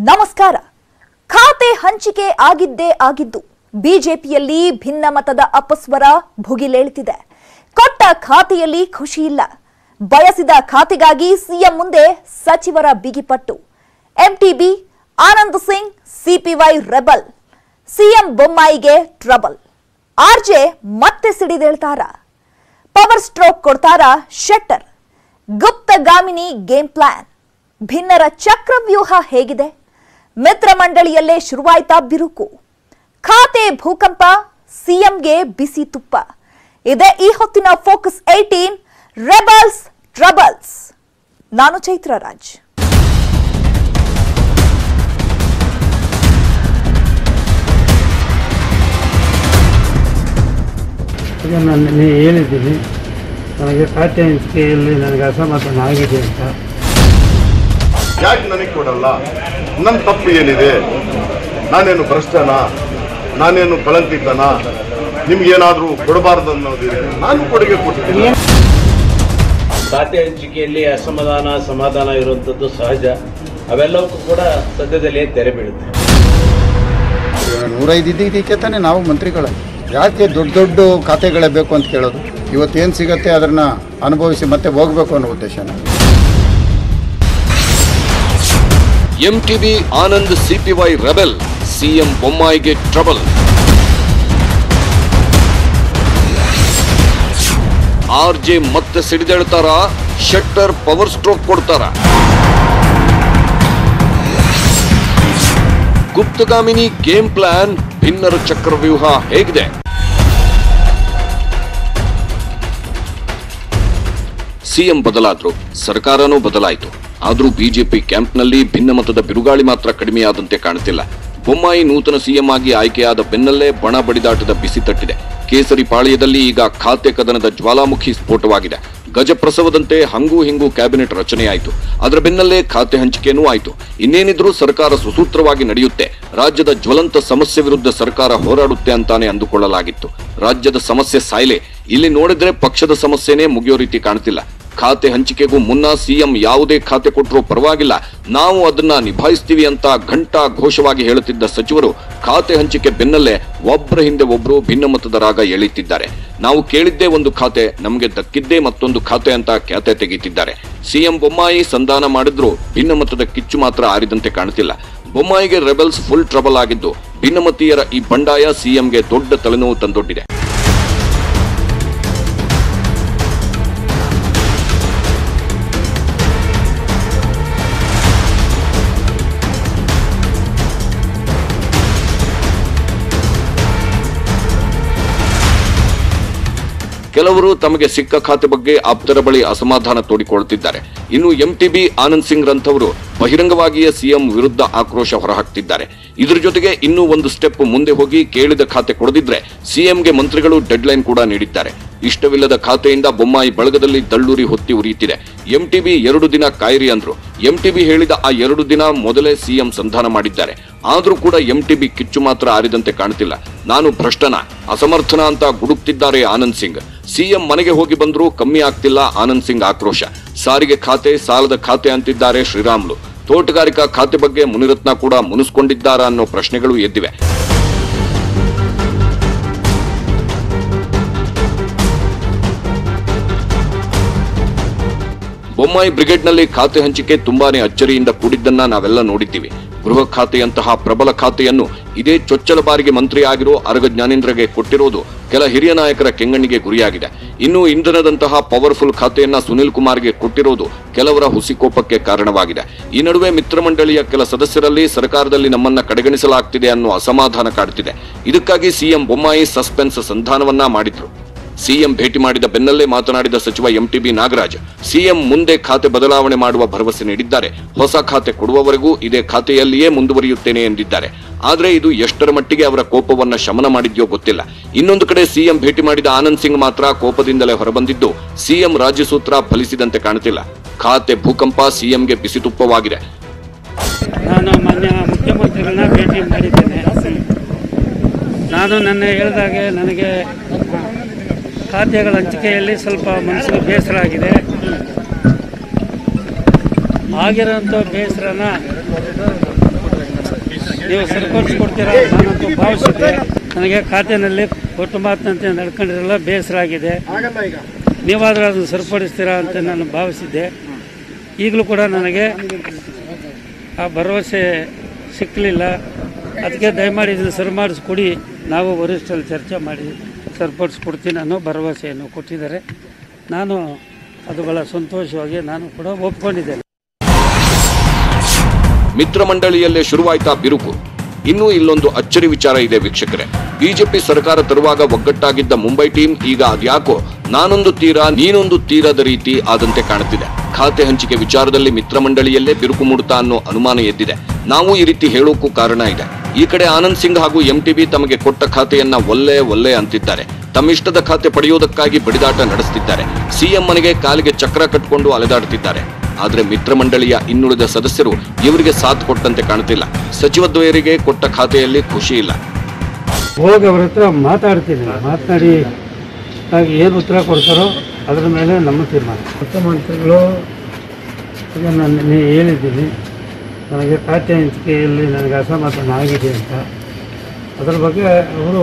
ನಮಸ್ಕಾರ ಖಾತೆ ಹಂಚಿಕೆ ಆಗಿದ್ದೇ ಆಗಿದ್ದು ಬಿಜೆಪಿಯಲ್ಲಿ ಭಿನ್ನಮತದ ಅಪಸ್ವರ ಭುಗಿಲೇಳುತ್ತಿದೆ ಕೊಟ್ಟ ಖಾತೆಯಲ್ಲಿ ಖುಷಿ ಇಲ್ಲ ಬಯಸಿದ ಖಾತೆಗಾಗಿ ಸಿಎಂ ಮುಂದೆ ಸಚಿವರ ಬಿಗಿಪಟ್ಟು MTB Anand Singh CPY rebel CM ಬೊಮ್ಮಾಯಿಗೆ ಟ್ರಬಲ್ ಆರ್ಜೆ ಮತ್ತೆ ಸಿಡಿದೇಳ್ತಾರ ಪವರ್ ಸ್ಟ್ರೋಕ್ ಕೊಡ್ತಾರಾ ಶೆಟ್ಟರ್ ಗುಪ್ತಗಾಮಿನಿ ಗೇಮ್ ಪ್ಲಾನ್ ಭಿನ್ನರ ಚಕ್ರವ್ಯೂಹ ಹೇಗಿದೆ ಮಿತ್ರ ಮಂಡಳಿಯಲ್ಲೇ ಶುರುವಾಯ್ತಾ ಬಿರುಕು ಖಾತೆ ಭೂಕಂಪ ಸಿಎಂಗೆ ಬಿಸಿ ತುಪ್ಪ ಇದೇ ಈ ಹೊತ್ತಿನ ಫೋಕಸ್ ಏಟೀನ್ ರೆಬಲ್ಸ್ ಟ್ರಬಲ್ಸ್ ನಾನು ಚೈತ್ರ ರಾಜ್ ಈಗ ನಾನು ನಿನ್ನೆ ಹೇಳಿದ್ದೀನಿ ನನಗೆ ಖಾತೆ ಹಂಚಿಕೆಯಲ್ಲಿ ನನಗೆ ಅಸಮಾಧಾನ ಆಗಿದೆ ಅಂತ ಯಾಕೆ ನನಗೆ ಕೊಡಲ್ಲ ನನ್ನ ತಪ್ಪು ಏನಿದೆ ನಾನೇನು ಭ್ರಷ್ಟನ ನಾನೇನು ಕಳಂಕಿತನ ನಿಮ್ಗೇನಾದ್ರೂ ಕೊಡಬಾರ್ದು ಅನ್ನೋದಿದೆ ನಾನು ಕೊಡುಗೆ ಕೊಡ್ತೀನಿ ಖಾತೆ ಹಂಚಿಕೆಯಲ್ಲಿ ಅಸಮಾಧಾನ ಸಮಾಧಾನ ಇರುವಂಥದ್ದು ಸಹಜ ಅವೆಲ್ಲವಕ್ಕೂ ಕೂಡ ಸದ್ಯದಲ್ಲೇ ತೆರೆ ಬೀಳುತ್ತೆ ನೂರೈದು ಇದ್ದಿದ್ದಕ್ಕೆ ತಾನೇ ನಾವು ಮಂತ್ರಿಗಳ ಯಾಕೆ ದೊಡ್ಡ ದೊಡ್ಡ ಖಾತೆಗಳೇ ಬೇಕು ಅಂತ ಕೇಳೋದು ಇವತ್ತೇನು ಸಿಗತ್ತೆ ಅದನ್ನ ಅನುಭವಿಸಿ ಮತ್ತೆ ಹೋಗ್ಬೇಕು ಅನ್ನೋ ಉದ್ದೇಶನ MTB Anand CPY rebel CM ಬೊಮ್ಮಾಯಿಗೆ ಟ್ರಬಲ್ ಆರ್ಜೆ ಮತ್ತೆ ಸಿಡಿದೇಳ್ತಾರ ಶೆಟ್ಟರ್ ಪವರ್ ಸ್ಟ್ರೋಕ್ ಕೊಡ್ತಾರ ಗುಪ್ತಗಾಮಿನಿ ಗೇಮ್ ಪ್ಲಾನ್ ಭಿನ್ನರ ಚಕ್ರವ್ಯೂಹ ಹೇಗಿದೆ ಸಿಎಂ ಬದಲಾದ್ರು ಸರ್ಕಾರನೂ ಬದಲಾಯಿತು ಆದ್ರೂ ಬಿಜೆಪಿ ಕ್ಯಾಂಪ್ನಲ್ಲಿ ಭಿನ್ನಮತದ ಬಿರುಗಾಳಿ ಮಾತ್ರ ಕಡಿಮೆಯಾದಂತೆ ಕಾಣುತ್ತಿಲ್ಲ ಬೊಮ್ಮಾಯಿ ನೂತನ ಸಿಎಂ ಆಗಿ ಆಯ್ಕೆಯಾದ ಬೆನ್ನಲ್ಲೇ ಬಣ ಬಡಿದಾಟದ ಬಿಸಿ ತಟ್ಟಿದೆ ಕೇಸರಿ ಪಾಳ್ಯದಲ್ಲಿ ಈಗ ಖಾತೆ ಕದನದ ಜ್ವಾಲಾಮುಖಿ ಸ್ಫೋಟವಾಗಿದೆ ಗಜಪ್ರಸವದಂತೆ ಹಂಗೂ ಹಿಂಗೂ ಕ್ಯಾಬಿನೆಟ್ ರಚನೆಯಾಯಿತು ಅದರ ಬೆನ್ನಲ್ಲೇ ಖಾತೆ ಹಂಚಿಕೆನೂ ಆಯಿತು ಇನ್ನೇನಿದ್ರೂ ಸರ್ಕಾರ ಸುಸೂತ್ರವಾಗಿ ನಡೆಯುತ್ತೆ ರಾಜ್ಯದ ಜ್ವಲಂತ ಸಮಸ್ಯೆ ವಿರುದ್ಧ ಸರ್ಕಾರ ಹೋರಾಡುತ್ತೆ ಅಂತಾನೆ ಅಂದುಕೊಳ್ಳಲಾಗಿತ್ತು ರಾಜ್ಯದ ಸಮಸ್ಯೆ ಸಾಯ್ಲೆ ಇಲ್ಲಿ ನೋಡಿದ್ರೆ ಪಕ್ಷದ ಸಮಸ್ಯೆನೇ ಮುಗಿಯೋ ರೀತಿ ಕಾಣ್ತಿಲ್ಲ ಖಾತೆ ಹಂಚಿಕೆಗೂ ಮುನ್ನ ಸಿಎಂ ಯಾವುದೇ ಖಾತೆ ಕೊಟ್ಟರೂ ಪರವಾಗಿಲ್ಲ ನಾವು ಅದನ್ನ ನಿಭಾಯಿಸ್ತೀವಿ ಅಂತ ಘಂಟಾ ಘೋಷವಾಗಿ ಹೇಳುತ್ತಿದ್ದ ಸಚಿವರು ಖಾತೆ ಹಂಚಿಕೆ ಬೆನ್ನಲ್ಲೇ ಒಬ್ಬರ ಹಿಂದೆ ಒಬ್ರು ಭಿನ್ನಮತದ ರಾಗ ಎಳೀತಿದ್ದಾರೆ ನಾವು ಕೇಳಿದ್ದೇ ಒಂದು ಖಾತೆ ನಮಗೆ ದಕ್ಕಿದ್ದೇ ಮತ್ತೊಂದು ಖಾತೆ ಅಂತ ಖ್ಯಾತೆ ತೆಗೀತಿದ್ದಾರೆ ಸಿಎಂ ಬೊಮ್ಮಾಯಿ ಸಂಧಾನ ಮಾಡಿದ್ರು ಭಿನ್ನಮತದ ಕಿಚ್ಚು ಮಾತ್ರ ಆರಿದಂತೆ ಕಾಣ್ತಿಲ್ಲ ಬೊಮ್ಮಾಯಿಗೆ ರೆಬೆಲ್ಸ್ ಫುಲ್ ಟ್ರಬಲ್ ಆಗಿದ್ದು ಭಿನ್ನಮತೀಯರ ಈ ಬಂಡಾಯ ಸಿಎಂಗೆ ದೊಡ್ಡ ತಲೆನೋವು ತಂದೊಡ್ಡಿದೆ ಕೆಲವರು ತಮಗೆ ಸಿಕ್ಕ ಖಾತೆ ಬಗ್ಗೆ ಆಪ್ತರ ಬಳಿ ಅಸಮಾಧಾನ ತೋಡಿಕೊಳ್ಳುತ್ತಿದ್ದಾರೆ ಇನ್ನು ಎಂಟಿಬಿ ಆನಂದ್ ಸಿಂಗ್ ರಂಥವರು ಬಹಿರಂಗವಾಗಿಯೇ ಸಿಎಂ ವಿರುದ್ಧ ಆಕ್ರೋಶ ಹೊರಹಾಕ್ತಿದ್ದಾರೆ ಇದ್ರ ಜೊತೆಗೆ ಇನ್ನೂ ಒಂದು ಸ್ಟೆಪ್ ಮುಂದೆ ಹೋಗಿ ಕೇಳಿದ ಖಾತೆ ಕೊಡದಿದ್ರೆ ಸಿಎಂಗೆ ಮಂತ್ರಿಗಳು ಡೆಡ್ಲೈನ್ ಕೂಡ ನೀಡಿದ್ದಾರೆ ಇಷ್ಟವಿಲ್ಲದ ಖಾತೆಯಿಂದ ಬೊಮ್ಮಾಯಿ ಬಳಗದಲ್ಲಿ ದಳ್ಳೂರಿ ಹೊತ್ತಿ ಉರಿಯುತ್ತಿದೆ ಎಂಟಿಬಿ ಎರಡು ದಿನ ಕಾಯಿರಿ ಅಂದ್ರು ಎಂಟಿಬಿ ಹೇಳಿದ ಆ ಎರಡು ದಿನ ಮೊದಲೇ ಸಿಎಂ ಸಂಧಾನ ಮಾಡಿದ್ದಾರೆ ಆದ್ರೂ ಕೂಡ ಎಂಟಿಬಿ ಕಿಚ್ಚು ಮಾತ್ರ ಆರಿದಂತೆ ಕಾಣ್ತಿಲ್ಲ ನಾನು ಭ್ರಷ್ಟನ ಅಸಮರ್ಥನ ಅಂತ ಗುಡುಕ್ತಿದ್ದಾರೆ ಆನಂದ್ ಸಿಂಗ್ ಸಿಎಂ ಮನೆಗೆ ಹೋಗಿ ಬಂದ್ರೂ ಕಮ್ಮಿ ಆಗ್ತಿಲ್ಲ ಆನಂದ್ ಸಿಂಗ್ ಆಕ್ರೋಶ ಸಾರಿಗೆ ಖಾತೆ ಸಾಲದ ಖಾತೆ ಅಂತಿದ್ದಾರೆ ಶ್ರೀರಾಮ್ಲು ತೋಟಗಾರಿಕಾ ಖಾತೆ ಬಗ್ಗೆ ಮುನಿರತ್ನ ಕೂಡ ಮುನಿಸ್ಕೊಂಡಿದ್ದಾರಾ ಅನ್ನೋ ಪ್ರಶ್ನೆಗಳು ಎದ್ದಿವೆ ಬೊಮ್ಮಾಯಿ ಬ್ರಿಗೇಡ್ನಲ್ಲಿ ಖಾತೆ ಹಂಚಿಕೆ ತುಂಬಾನೇ ಅಚ್ಚರಿಯಿಂದ ಕೂಡಿದ್ದನ್ನ ನಾವೆಲ್ಲ ನೋಡಿದ್ದೀವಿ ಗೃಹ ಖಾತೆಯಂತಹ ಪ್ರಬಲ ಖಾತೆಯನ್ನು ಇದೇ ಚೊಚ್ಚಲ ಬಾರಿಗೆ ಮಂತ್ರಿ ಆಗಿರೋ ಅರಗ ಜ್ಞಾನೇಂದ್ರಗೆ ಕೊಟ್ಟಿರೋದು ಕೆಲ ಹಿರಿಯ ನಾಯಕರ ಕೆಂಗಣ್ಣಿಗೆ ಗುರಿಯಾಗಿದೆ ಇನ್ನು ಇಂಧನದಂತಹ ಪವರ್ಫುಲ್ ಖಾತೆಯನ್ನ ಸುನಿಲ್ ಕುಮಾರ್ಗೆ ಕೊಟ್ಟಿರೋದು ಕೆಲವರ ಹುಸಿಕೋಪಕ್ಕೆ ಕಾರಣವಾಗಿದೆ ಈ ನಡುವೆ ಮಿತ್ರ ಮಂಡಳಿಯ ಕೆಲ ಸದಸ್ಯರಲ್ಲಿ ಸರ್ಕಾರದಲ್ಲಿ ನಮ್ಮನ್ನ ಕಡೆಗಣಿಸಲಾಗ್ತಿದೆ ಅನ್ನೋ ಅಸಮಾಧಾನ ಕಾಡುತ್ತಿದೆ ಇದಕ್ಕಾಗಿ ಸಿಎಂ ಬೊಮ್ಮಾಯಿ ಸಸ್ಪೆನ್ಸ್ ಸಂಧಾನವನ್ನ ಮಾಡಿದ್ರು ಸಿಎಂ ಭೇಟಿ ಮಾಡಿದ ಬೆನ್ನಲ್ಲೇ ಮಾತನಾಡಿದ ಸಚಿವ ಎಂಟಿಬಿ ನಾಗರಾಜ್ ಸಿಎಂ ಮುಂದೆ ಖಾತೆ ಬದಲಾವಣೆ ಮಾಡುವ ಭರವಸೆ ನೀಡಿದ್ದಾರೆ ಹೊಸ ಖಾತೆ ಕೊಡುವವರೆಗೂ ಇದೇ ಖಾತೆಯಲ್ಲಿಯೇ ಮುಂದುವರಿಯುತ್ತೇನೆ ಎಂದಿದ್ದಾರೆ ಆದ್ರೆ ಇದು ಎಷ್ಟರ ಮಟ್ಟಿಗೆ ಅವರ ಕೋಪವನ್ನ ಶಮನ ಮಾಡಿದ್ಯೋ ಗೊತ್ತಿಲ್ಲ ಇನ್ನೊಂದು ಕಡೆ ಸಿಎಂ ಭೇಟಿ ಮಾಡಿದ ಆನಂದ್ ಸಿಂಗ್ ಮಾತ್ರ ಕೋಪದಿಂದಲೇ ಹೊರಬಂದಿದ್ದು ಸಿಎಂ ರಾಜ್ಯಸೂತ್ರ ಫಲಿಸಿದಂತೆ ಕಾಣುತ್ತಿಲ್ಲ ಖಾತೆ ಭೂಕಂಪ ಸಿಎಂಗೆ ಬಿಸಿ ತುಪ್ಪವಾಗಿದೆ ನಾನು ಮಾನ್ಯ ಮುಖ್ಯಮಂತ್ರಿಗಳನ್ನ ಭೇಟಿ ಮಾಡಿದ್ದೇನೆ ನಾನು ನನ್ನ ಹೇಳಿದಾಗೆ ನನಗೆ ಖಾತೆಗಳ ಹಂಚಿಕೆಯಲ್ಲಿ ಸ್ವಲ್ಪ ಮನಸ್ಸಿಗೆ ಬೇಸರ ಆಗಿದೆ ಆಗಿರೋಂಥ ಬೇಸರನ ನೀವು ಸರಿಪಡಿಸ್ಕೊಡ್ತೀರಾ ನಾನಂತೂ ಭಾವಿಸಿದ್ದೆ ನನಗೆ ಖಾತೆನಲ್ಲಿ ಕೊಟ್ಟು ಮಾತಿನಂತೆ ನಡ್ಕೊಂಡಿರಲ್ಲ ಬೇಸರ ಆಗಿದೆ ನೀವಾದರೂ ಅದನ್ನು ಸರಿಪಡಿಸ್ತೀರಾ ಅಂತ ನಾನು ಭಾವಿಸಿದ್ದೆ ಈಗಲೂ ಕೂಡ ನನಗೆ ಆ ಭರವಸೆ ಸಿಕ್ಕಲಿಲ್ಲ ಅದಕ್ಕೆ ದಯಮಾಡಿ ಇದನ್ನು ಸರಿ ಮಾಡಿಸ್ಕೊಡಿ ನಾವು ವರಿಷ್ಠರಲ್ಲಿ ಚರ್ಚೆ ಮಾಡಿ ಸರಿಪಡಿಸ್ಕೊಡ್ತೀನಿ ಅನ್ನೋ ಭರವಸೆಯನ್ನು ಕೊಟ್ಟಿದ್ದಾರೆ ನಾನು ಅದು ಭಾಳ ಸಂತೋಷವಾಗಿ ನಾನು ಕೂಡ ಒಪ್ಕೊಂಡಿದ್ದೇನೆ ಮಿತ್ರ ಮಂಡಳಿಯಲ್ಲೇ ಶುರುವಾಯ್ತಾ ಬಿರುಕು ಇನ್ನೂ ಇಲ್ಲೊಂದು ಅಚ್ಚರಿ ವಿಚಾರ ಇದೆ ವೀಕ್ಷಕರೇ ಬಿಜೆಪಿ ಸರ್ಕಾರ ತರುವಾಗ ಒಗ್ಗಟ್ಟಾಗಿದ್ದ ಮುಂಬೈ ಟೀಮ್ ಈಗ ಅದ್ಯಾಕೋ ನಾನೊಂದು ತೀರ ನೀನೊಂದು ತೀರದ ರೀತಿ ಆದಂತೆ ಕಾಣುತ್ತಿದೆ ಖಾತೆ ಹಂಚಿಕೆ ವಿಚಾರದಲ್ಲಿ ಮಿತ್ರ ಮಂಡಳಿಯಲ್ಲೇ ಬಿರುಕು ಮೂಡುತ್ತಾ ಅನ್ನೋ ಅನುಮಾನ ಎದ್ದಿದೆ ನಾವು ಈ ರೀತಿ ಹೇಳೋಕ್ಕೂ ಕಾರಣ ಇದೆ ಈ ಕಡೆ ಆನಂದ್ ಸಿಂಗ್ ಹಾಗೂ ಎಂಟಿಬಿ ತಮಗೆ ಕೊಟ್ಟ ಖಾತೆಯನ್ನ ಒಲ್ಲೆ ಒಲ್ಲೆ ಅಂತಿದ್ದಾರೆ ತಮ್ಮಿಷ್ಟದ ಖಾತೆ ಪಡೆಯುವುದಕ್ಕಾಗಿ ಬಡಿದಾಟ ನಡೆಸುತ್ತಿದ್ದಾರೆ ಸಿಎಂ ಮನೆಗೆ ಕಾಲಿಗೆ ಚಕ್ರ ಕಟ್ಟಿಕೊಂಡು ಅಲೆದಾಡುತ್ತಿದ್ದಾರೆ ಆದ್ರೆ ಮಿತ್ರ ಮಂಡಳಿಯ ಇನ್ನುಳಿದ ಸದಸ್ಯರು ಇವರಿಗೆ ಸಾಥ್ ಕೊಟ್ಟಂತೆ ಕಾಣುತ್ತಿಲ್ಲ ಸಚಿವದ್ವಯರಿಗೆ ಕೊಟ್ಟ ಖಾತೆಯಲ್ಲಿ ಖುಷಿ ಇಲ್ಲ ಹೋಗಿ ಅವ್ರ ಹತ್ರ ಮಾತಾಡ್ತೀನಿ ಮಾತನಾಡಿ ಆಗ ಏನು ಉತ್ತರ ಕೊಡ್ತಾರೋ ಅದರ ಮೇಲೆ ನಮ್ಮ ತೀರ್ಮಾನ ಮುಖ್ಯಮಂತ್ರಿಗಳು ಈಗ ನಾನು ನಿನ್ನೆ ಹೇಳಿದ್ದೀನಿ ನನಗೆ ಖಾತೆ ಹಂಚಿಕೆಯಲ್ಲಿ ನನಗೆ ಅಸಮಾಧಾನ ಆಗಿದೆ ಅಂತ ಅದರ ಬಗ್ಗೆ ಅವರು